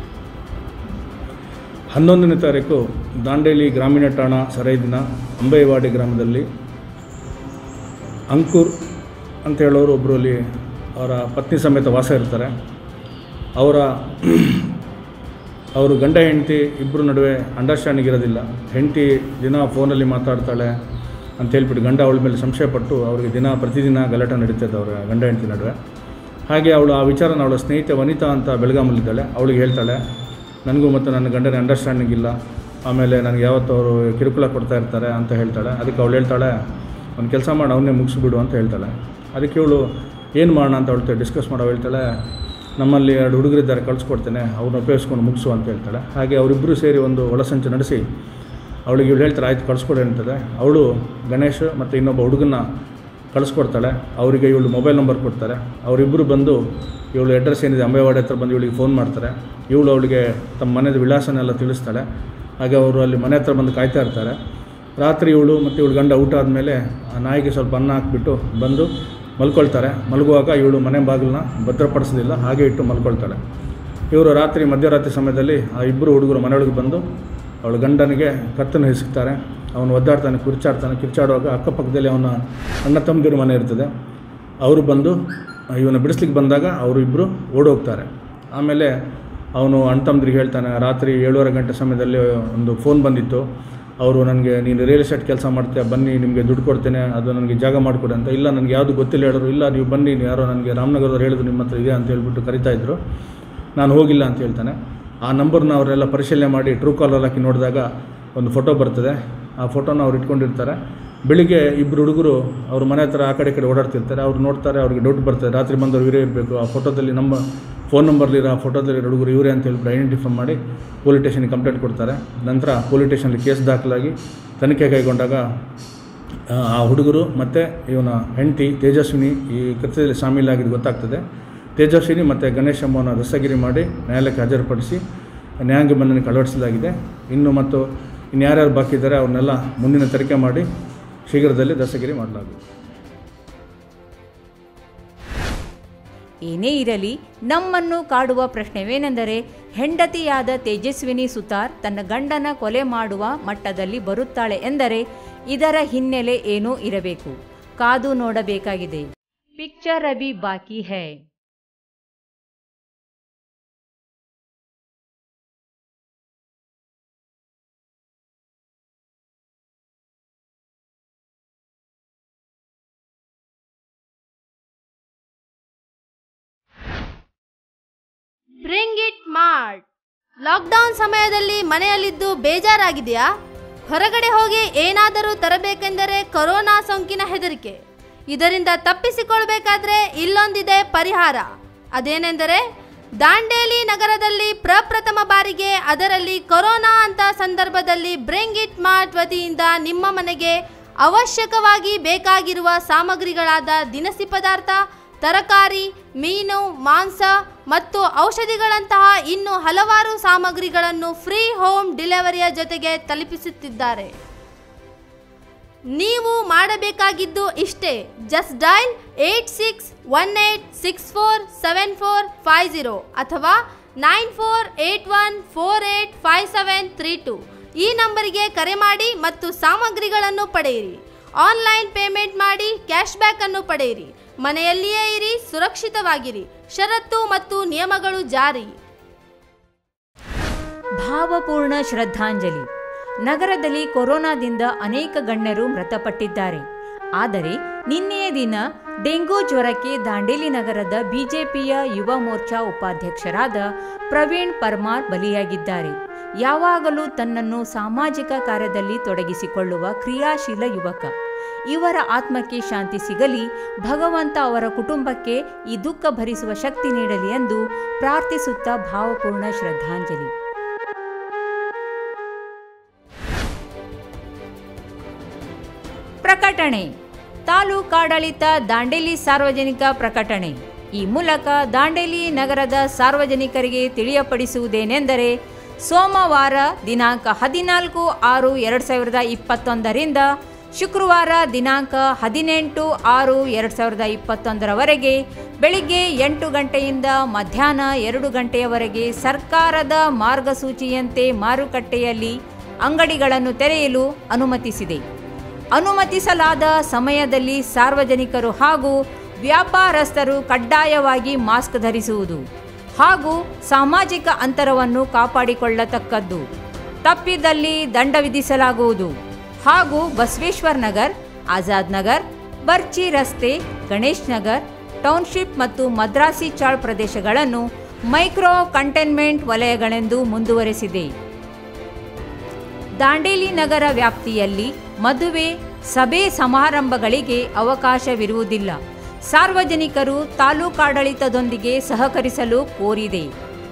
Speaker 6: ಹನ್ನೊಂದನೇ ತಾರೀಕು ದಾಂಡೇಲಿ ಗ್ರಾಮೀಣ ಠಾಣಾ ಸರಹದ್ದಿನ ಅಂಬೈವಾಡಿ ಗ್ರಾಮದಲ್ಲಿ ಅಂಕುರ್ ಅಂತ ಹೇಳೋರು ಒಬ್ಬರು ಅಲ್ಲಿ ಅವರ ಪತ್ನಿ ಸಮೇತ ವಾಸ ಇರ್ತಾರೆ ಅವರ ಅವರು ಗಂಡ ಹೆಂಡತಿ ಇಬ್ಬರು ನಡುವೆ ಅಂಡರ್ಸ್ಟ್ಯಾಂಡಿಂಗ್ ಇರೋದಿಲ್ಲ ಹೆಂಡತಿ ದಿನ ಫೋನಲ್ಲಿ ಮಾತಾಡ್ತಾಳೆ ಅಂತ ಹೇಳ್ಬಿಟ್ಟು ಗಂಡ ಅವಳ ಮೇಲೆ ಸಂಶಯಪಟ್ಟು ಅವರಿಗೆ ದಿನ ಪ್ರತಿದಿನ ಗಲಾಟೆ ನಡೀತದೆ ಅವರ ಗಂಡ ಹೆಂಡತಿ ನಡುವೆ ಹಾಗೆ ಅವಳು ಆ ವಿಚಾರನ ಅವಳ ಸ್ನೇಹಿತೆ ವನಿತಾ ಅಂತ ಬೆಳಗಾಮಲ್ಲಿದ್ದಾಳೆ ಅವಳಿಗೆ ಹೇಳ್ತಾಳೆ ನನಗೂ ಮತ್ತು ನನ್ನ ಗಂಡನ ಅಂಡರ್ಸ್ಟ್ಯಾಂಡಿಂಗ್ ಇಲ್ಲ ಆಮೇಲೆ ನನಗೆ ಯಾವತ್ತೂ ಅವರು ಕಿರುಕುಳ ಕೊಡ್ತಾ ಇರ್ತಾರೆ ಅಂತ ಹೇಳ್ತಾಳೆ ಅದಕ್ಕೆ ಅವಳು ಹೇಳ್ತಾಳೆ ಒಂದು ಕೆಲಸ ಮಾಡಿ ಅವನ್ನೇ ಮುಗಿಸ್ಬಿಡು ಅಂತ ಹೇಳ್ತಾಳೆ ಅದಕ್ಕೆ ಇವಳು ಏನು ಮಾಡೋಣ ಅಂತ ಅವಳು ಡಿಸ್ಕಸ್ ಮಾಡೋ ಹೇಳ್ತಾಳೆ ನಮ್ಮಲ್ಲಿ ಎರಡು ಹುಡುಗರಿದ್ದಾರೆ ಕಳಿಸ್ಕೊಡ್ತೇನೆ ಅವ್ರನ್ನ ಉಪಯೋಗಿಸ್ಕೊಂಡು ಮುಗಿಸು ಅಂತ ಹೇಳ್ತಾಳೆ ಹಾಗೆ ಅವರಿಬ್ಬರು ಸೇರಿ ಒಂದು ಒಳಸಂಚು ನಡೆಸಿ ಅವಳಿಗೆ ಇವಳು ಹೇಳ್ತಾರೆ ಆಯ್ತು ಕಳಿಸ್ಕೊಡಿ ಅಂತದೆ ಅವಳು ಗಣೇಶ್ ಮತ್ತು ಇನ್ನೊಬ್ಬ ಹುಡುಗನ ಕಳಿಸ್ಕೊಡ್ತಾಳೆ ಅವರಿಗೆ ಇವಳು ಮೊಬೈಲ್ ನಂಬರ್ ಕೊಡ್ತಾರೆ ಅವರಿಬ್ಬರು ಬಂದು ಇವಳು ಅಡ್ರೆಸ್ ಏನಿದೆ ಅಂಬೇವಾಡಿ ಹತ್ರ ಬಂದು ಇವಳಿಗೆ ಫೋನ್ ಮಾಡ್ತಾರೆ ಇವಳು ಅವಳಿಗೆ ತಮ್ಮ ಮನೆಯ ವಿಳಾಸನೆಲ್ಲ ತಿಳಿಸ್ತಾಳೆ ಹಾಗೆ ಅವರು ಅಲ್ಲಿ ಮನೆ ಹತ್ರ ಬಂದು ಕಾಯ್ತಾ ಇರ್ತಾರೆ ರಾತ್ರಿ ಇವಳು ಮತ್ತು ಇವಳು ಗಂಡ ಊಟ ಆದಮೇಲೆ ಆ ನಾಯಿಗೆ ಸ್ವಲ್ಪ ಅನ್ನ ಹಾಕ್ಬಿಟ್ಟು ಬಂದು ಮಲ್ಕೊಳ್ತಾರೆ ಮಲಗುವಾಗ ಇವಳು ಮನೆ ಬಾಗಿಲನ್ನ ಭದ್ರಪಡಿಸೋದಿಲ್ಲ ಹಾಗೆ ಇಟ್ಟು ಮಲ್ಕೊಳ್ತಾಳೆ ಇವರು ರಾತ್ರಿ ಮಧ್ಯರಾತ್ರಿ ಸಮಯದಲ್ಲಿ ಆ ಇಬ್ಬರು ಹುಡುಗರು ಮನೆಯೊಳಗೆ ಬಂದು ಅವಳ ಗಂಡನಿಗೆ ಕತ್ತನ್ನು ಹಿಸುಕ್ತಾರೆ ಅವನು ಒದ್ದಾಡ್ತಾನೆ ಕಿರ್ಚಾಡ್ತಾನೆ ಕಿರ್ಚಾಡುವಾಗ ಅಕ್ಕಪಕ್ಕದಲ್ಲಿ ಅವನ ಅಣ್ಣ ತಮ್ಮದಿರು ಮನೆ ಇರ್ತದೆ ಅವರು ಬಂದು ಇವನ ಬಿಡಿಸ್ಲಿಕ್ಕೆ ಬಂದಾಗ ಅವರು ಇಬ್ಬರು ಓಡೋಗ್ತಾರೆ ಆಮೇಲೆ ಅವನು ಅಣ್ಣ ತಮ್ಮದಿರಿಗೆ ಹೇಳ್ತಾನೆ ರಾತ್ರಿ ಏಳುವರೆ ಗಂಟೆ ಸಮಯದಲ್ಲಿ ಒಂದು ಫೋನ್ ಬಂದಿತ್ತು ಅವರು ನನಗೆ ನೀನು ರಿಯಲ್ ಎಸ್ಟೇಟ್ ಕೆಲಸ ಮಾಡ್ತೀಯ ಬನ್ನಿ ನಿಮಗೆ ದುಡ್ಡು ಕೊಡ್ತೇನೆ ಅದು ನನಗೆ ಜಾಗ ಮಾಡಿಕೊಡಿ ಅಂತ ಇಲ್ಲ ನನಗೆ ಯಾವುದು ಗೊತ್ತಿಲ್ಲ ಹೇಳಿದ್ರು ಇಲ್ಲ ನೀವು ಬನ್ನಿ ನೀವು ಯಾರೋ ನನಗೆ ರಾಮನಗರದವ್ರು ಹೇಳಿದ್ರು ನಿಮ್ಮ ಹತ್ರ ಇದೆ ಅಂತ ಹೇಳ್ಬಿಟ್ಟು ಕರಿತಾ ಇದ್ರು ನಾನು ಹೋಗಿಲ್ಲ ಅಂತ ಹೇಳ್ತಾನೆ ಆ ನಂಬರ್ನ ಅವರೆಲ್ಲ ಪರಿಶೀಲನೆ ಮಾಡಿ ಟ್ರೂ ಕಾಲರ್ ಹಾಕಿ ನೋಡಿದಾಗ ಒಂದು ಫೋಟೋ ಬರ್ತದೆ ಆ ಫೋಟೋನ ಅವ್ರು ಇಟ್ಕೊಂಡಿರ್ತಾರೆ ಬೆಳಿಗ್ಗೆ ಇಬ್ಬರು ಹುಡುಗರು ಅವ್ರ ಮನೆ ಹತ್ರ ಆ ಕಡೆ ಈ ಕಡೆ ಓಡಾಡ್ತಿರ್ತಾರೆ ಅವ್ರು ನೋಡ್ತಾರೆ ಅವ್ರಿಗೆ ಡೌಟ್ ಬರ್ತದೆ ರಾತ್ರಿ ಬಂದವ್ರು ಇವರೇ ಇರಬೇಕು ಆ ಫೋಟೋದಲ್ಲಿ ನಮ್ಮ ಫೋನ್ ನಂಬರ್ಲಿರೋ ಆ ಫೋಟೋದಲ್ಲಿ ಹುಡುಗರು ಇವರೇ ಅಂತ ಹೇಳ್ಬಿಟ್ಟು ಐಡೆಂಟಿಫೈ ಮಾಡಿ ಪೊಲೀಸ್ ಸ್ಟೇಷನ್ಗೆ ಕಂಪ್ಲೇಂಟ್ ಕೊಡ್ತಾರೆ ನಂತರ ಪೊಲೀಸ್ ಸ್ಟೇಷನಲ್ಲಿ ಕೇಸ್ ದಾಖಲಾಗಿ ತನಿಖೆ ಕೈಗೊಂಡಾಗ ಆ, ಆ ಹುಡುಗರು ಮತ್ತು ಇವನ ಹೆಂಡತಿ ತೇಜಸ್ವಿನಿ ಈ ಕೃತ್ಯದಲ್ಲಿ ಶಾಮೀಲಾಗಿದ್ದು ಗೊತ್ತಾಗ್ತದೆ ತೇಜಸ್ವಿನಿ ಮತ್ತು ಗಣೇಶ್ ಅಮ್ಮನ ದಸ್ತಗಿರಿ ಮಾಡಿ ನ್ಯಾಯಾಲಯಕ್ಕೆ ಹಾಜರುಪಡಿಸಿ ನ್ಯಾಯಾಂಗ ಬಂಧನಕ್ಕೆ ಅಳವಡಿಸಲಾಗಿದೆ ಇನ್ನು ಮತ್ತು ಇನ್ನು ಯಾರ್ಯಾರು ಬಾಕಿ ಇದ್ದಾರೆ ಅವ್ರನ್ನೆಲ್ಲ ಮುಂದಿನ ತನಿಖೆ ಮಾಡಿ ಶೀಘ್ರದಲ್ಲಿ ದಸ್ತಗಿರಿ ಮಾಡಲಾಗುವುದು
Speaker 1: ಏನೇ ಇರಲಿ ನಮ್ಮನ್ನು ಕಾಡುವ ಪ್ರಶ್ನೆವೇನೆಂದರೆ ಹೆಂಡತಿಯಾದ ತೇಜಸ್ವಿನಿ ಸುತಾರ್ ತನ್ನ ಗಂಡನ ಕೊಲೆ ಮಾಡುವ ಮಟ್ಟದಲ್ಲಿ ಬರುತ್ತಾಳೆ ಎಂದರೆ ಇದರ ಹಿನ್ನೆಲೆ ಏನೂ ಇರಬೇಕು ಕಾದು ನೋಡಬೇಕಾಗಿದೆ ಪಿಕ್ಚರ್ ಅಭಿ ಬಾಕಿ ಹೈ
Speaker 7: ಬ್ರಿಂಗ್ ಇಟ್ ಮಾರ್ಟ್ ಲಾಕ್ಡೌನ್ ಸಮಯದಲ್ಲಿ ಮನೆಯಲ್ಲಿದ್ದು ಬೇಜಾರಾಗಿದೆಯಾ ಹೊರಗಡೆ ಹೋಗಿ ಏನಾದರೂ ತರಬೇಕೆಂದರೆ ಕೊರೋನಾ ಸೋಂಕಿನ ಹೆದರಿಕೆ ಇದರಿಂದ ತಪ್ಪಿಸಿಕೊಳ್ಬೇಕಾದ್ರೆ ಇಲ್ಲೊಂದಿದೆ ಪರಿಹಾರ ಅದೇನೆಂದರೆ ದಾಂಡೇಲಿ ನಗರದಲ್ಲಿ ಪ್ರಪ್ರಥಮ ಬಾರಿಗೆ ಅದರಲ್ಲಿ ಕೊರೋನಾ ಅಂತ ಸಂದರ್ಭದಲ್ಲಿ ಬ್ರಿಂಗ್ ಇಟ್ ಮಾರ್ಟ್ ವತಿಯಿಂದ ನಿಮ್ಮ ಮನೆಗೆ ಅವಶ್ಯಕವಾಗಿ ಬೇಕಾಗಿರುವ ಸಾಮಗ್ರಿಗಳಾದ ದಿನಸಿ ಪದಾರ್ಥ ತರಕಾರಿ ಮೀನು ಮಾಂಸ ಮತ್ತು ಔಷಧಿಗಳಂತಹ ಇನ್ನು ಹಲವಾರು ಸಾಮಗ್ರಿಗಳನ್ನು ಫ್ರೀ ಹೋಮ್ ಡೆಲಿವರಿಯ ಜೊತೆಗೆ ತಲುಪಿಸುತ್ತಿದ್ದಾರೆ ನೀವು ಮಾಡಬೇಕಾಗಿದ್ದು ಇಷ್ಟೇ just dial eight six one eight six four seven four five zero ಅಥವಾ nine four eight one four eight five seven three two ಈ ನಂಬರಿಗೆ ಕರೆ ಮಾಡಿ ಮತ್ತು ಸಾಮಗ್ರಿಗಳನ್ನು ಪಡೆಯಿರಿ ಆನ್ಲೈನ್ ಪೇಮೆಂಟ್ ಮಾಡಿ ಕ್ಯಾಶ್ ಬ್ಯಾಕ್ ಅನ್ನು ಪಡೆಯಿರಿ ಮನೆಯಲ್ಲಿಯೇ ಇರಿ ಸುರಕ್ಷಿತವಾಗಿರಿ ಷರತ್ತು ಮತ್ತು ನಿಯಮಗಳು ಜಾರಿ
Speaker 1: ಭಾವಪೂರ್ಣ ಶ್ರದ್ಧಾಂಜಲಿ ನಗರದಲ್ಲಿ ಕೊರೋನಾದಿಂದ ಅನೇಕ ಗಣ್ಯರು ಮೃತಪಟ್ಟಿದ್ದಾರೆ ಆದರೆ ನಿನ್ನೆಯ ದಿನ ಡೆಂಗು ಜ್ವರಕ್ಕೆ ದಾಂಡೇಲಿ ನಗರದ ಬಿಜೆಪಿಯ ಯುವ ಮೋರ್ಚಾ ಉಪಾಧ್ಯಕ್ಷರಾದ ಪ್ರವೀಣ್ ಪರ್ಮಾರ್ ಬಲಿಯಾಗಿದ್ದಾರೆ ಯಾವಾಗಲೂ ತನ್ನನ್ನು ಸಾಮಾಜಿಕ ಕಾರ್ಯದಲ್ಲಿ ತೊಡಗಿಸಿಕೊಳ್ಳುವ ಕ್ರಿಯಾಶೀಲ ಯುವಕ ಇವರ ಆತ್ಮಕ್ಕೆ ಶಾಂತಿ ಸಿಗಲಿ ಭಗವಂತ ಅವರ ಕುಟುಂಬಕ್ಕೆ ಈ ದುಃಖ ಭರಿಸುವ ಶಕ್ತಿ ನೀಡಲಿ ಎಂದು ಪ್ರಾರ್ಥಿಸುತ್ತಾ ಭಾವಪೂರ್ಣ ಶ್ರದ್ಧಾಂಜಲಿ ಪ್ರಕಟಣೆ ತಾಲೂಕಾಡಳಿತ ದಾಂಡೇಲಿ ಸಾರ್ವಜನಿಕ ಪ್ರಕಟಣೆ ಈ ಮೂಲಕ ದಾಂಡೇಲಿ ನಗರದ ಸಾರ್ವಜನಿಕರಿಗೆ ತಿಳಿಯಪಡಿಸುವುದೇನೆಂದರೆ ಸೋಮವಾರ ದಿನಾಂಕ ಹದಿನಾಲ್ಕು ಆರು ಎರಡು ಸಾವಿರದ ಇಪ್ಪತ್ತೊಂದರಿಂದ ಶುಕ್ರವಾರ ದಿನಾಂಕ ಹದಿನೆಂಟು ಆರು ಎರಡು ಸಾವಿರದ ಇಪ್ಪತ್ತೊಂದರವರೆಗೆ ಬೆಳಿಗ್ಗೆ ಎಂಟು ಗಂಟೆಯಿಂದ ಮಧ್ಯಾಹ್ನ ಎರಡು ಗಂಟೆಯವರೆಗೆ ಸರ್ಕಾರದ ಮಾರ್ಗಸೂಚಿಯಂತೆ ಮಾರುಕಟ್ಟೆಯಲ್ಲಿ ಅಂಗಡಿಗಳನ್ನು ತೆರೆಯಲು ಅನುಮತಿಸಿದೆ ಅನುಮತಿಸಲಾದ ಸಮಯದಲ್ಲಿ ಸಾರ್ವಜನಿಕರು ಹಾಗೂ ವ್ಯಾಪಾರಸ್ಥರು ಕಡ್ಡಾಯವಾಗಿ ಮಾಸ್ಕ್ ಧರಿಸುವುದು ಹಾಗೂ ಸಾಮಾಜಿಕ ಅಂತರವನ್ನು ಕಾಪಾಡಿಕೊಳ್ಳತಕ್ಕದ್ದು ತಪ್ಪಿದಲ್ಲಿ ದಂಡ ವಿಧಿಸಲಾಗುವುದು ಹಾಗೂ ಬಸವೇಶ್ವರ್ ನಗರ್ ಆಜಾದ್ ನಗರ್ ಬರ್ಚಿ ರಸ್ತೆ ಗಣೇಶ್ ನಗರ್ ಟೌನ್ಶಿಪ್ ಮತ್ತು ಮದ್ರಾಸಿ ಚಾಳ್ ಪ್ರದೇಶಗಳನ್ನು ಮೈಕ್ರೋ ಕಂಟೈನ್ಮೆಂಟ್ ವಲಯಗಳೆಂದು ಮುಂದುವರೆಸಿದೆ ದಾಂಡೇಲಿ ನಗರ ವ್ಯಾಪ್ತಿಯಲ್ಲಿ ಮದುವೆ ಸಭೆ ಸಮಾರಂಭಗಳಿಗೆ ಅವಕಾಶವಿರುವುದಿಲ್ಲ ಸಾರ್ವಜನಿಕರು ತಾಲೂಕಾಡಳಿತದೊಂದಿಗೆ ಸಹಕರಿಸಲು ಕೋರಿದೆ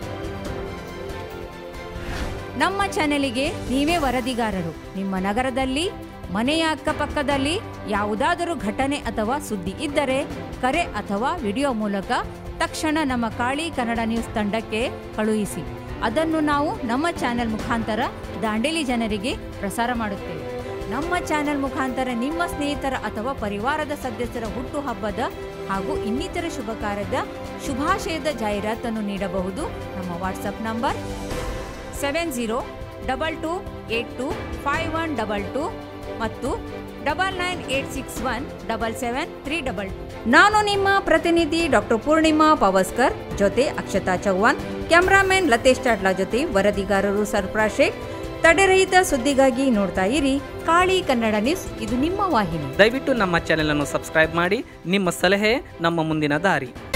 Speaker 1: ನಮ್ಮ ಚಾನೆಲಿಗೆ ನೀವೇ ವರದಿಗಾರರು ನಿಮ್ಮ ನಗರದಲ್ಲಿ ಮನೆಯ ಅಕ್ಕಪಕ್ಕದಲ್ಲಿ ಯಾವುದಾದರೂ ಘಟನೆ ಅಥವಾ ಸುದ್ದಿ ಇದ್ದರೆ ಕರೆ ಅಥವಾ ವಿಡಿಯೋ ಮೂಲಕ ತಕ್ಷಣ ನಮ್ಮ ಕಾಳಿ ಕನ್ನಡ ನ್ಯೂಸ್ ತಂಡಕ್ಕೆ ಕಳುಹಿಸಿ ಅದನ್ನು ನಾವು ನಮ್ಮ ಚಾನೆಲ್ ಮುಖಾಂತರ ದಾಂಡೇಲಿ ಜನರಿಗೆ ಪ್ರಸಾರ ಮಾಡುತ್ತೇವೆ ನಮ್ಮ ಚಾನೆಲ್ ಮುಖಾಂತರ ನಿಮ್ಮ ಸ್ನೇಹಿತರ ಅಥವಾ ಪರಿವಾರದ ಸದಸ್ಯರ ಹುಟ್ಟುಹಬ್ಬದ ಹಾಗೂ ಇನ್ನಿತರ ಶುಭ ಕಾರ್ಯದ ಶುಭಾಶಯದ ಜಾಹೀರಾತನ್ನು ನೀಡಬಹುದು ನಮ್ಮ WhatsApp number seven zero double two eight two five one double two ಮತ್ತು double nine eight six one double seven three double ನಾನು ನಿಮ್ಮ ಪ್ರತಿನಿಧಿ ಡಾಕ್ಟರ್ ಪೂರ್ಣಿಮಾ ಪವಸ್ಕರ್ ಜೊತೆ ಅಕ್ಷತಾ ಚೌಹಾಣ್ ಕ್ಯಾಮ್ರಾಮನ್ ಲತೇಶ್ ಚಾಟ್ಲಾ ಜೊತೆ ವರದಿಗಾರರು ಸರ್ಫರಾಜ್ ಶೇಖ್ ತಡೆರಹಿತ ಸುದ್ದಿಗಾಗಿ ನೋಡ್ತಾ ಇರಿ ಕಾಳಿ ಕನ್ನಡ ನ್ಯೂಸ್ ಇದು ನಿಮ್ಮ ವಾಹಿನಿ
Speaker 8: ದಯವಿಟ್ಟು ನಮ್ಮ ಚಾನೆಲ್ ಅನ್ನು ಸಬ್ಸ್ಕ್ರೈಬ್ ಮಾಡಿ ನಿಮ್ಮ ಸಲಹೆ ನಮ್ಮ ಮುಂದಿನ ದಾರಿ